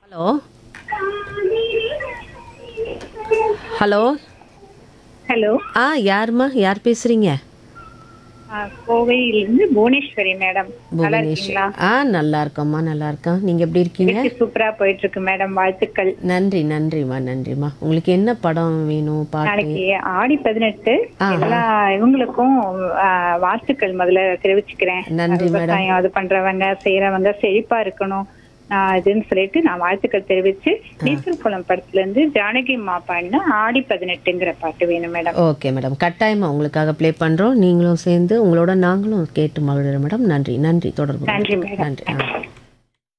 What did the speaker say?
hello hello hello ஆ யாரும்மா யார் பேசுறீங்க கோவையிலிருந்து புவனேஸ்வரி மேடம் நல்லா இருக்கீங்களா ஆ நல்லா இருக்கோம்மா நல்லா இருக்கோம் நீங்க எப்படி இருக்கீங்க நிகழ்ச்சி சூப்பரா போயிட்டு இருக்கு மேடம் வாழ்த்துக்கள் நன்றி நன்றிம்மா நன்றிம்மா உங்களுக்கு என்ன படம் வேணும் பாட்டு நாளைக்கு ஆடி பதினெட்டு எல்லா இவங்களுக்கும் ஆ, வாழ்த்துக்கள் முதல்ல தெரிவிச்சுக்கிறேன் நன்றி மேடம் விவசாயம் அது பண்றவங்க செய்யறவங்க செழிப்பா இருக்கணும் நான் இதுன்னு சொல்லிட்டு நான் வாழ்த்துக்கள் தெரிவிச்சு நீச்சல் குளம் படத்துல இருந்து ஜானகி அம்மா பாடின ஆடி பதினெட்டுங்கிற பாட்டு வேணும் மேடம் ஓகே மேடம் கட்டாயமா உங்களுக்காக ப்ளே பண்றோம் நீங்களும் சேர்ந்து உங்களோட நாங்களும் கேட்டு மகிழ்கிறோம் மேடம் நன்றி நன்றி தொடர்பு நன்றி மேடம் நன்றி ஆ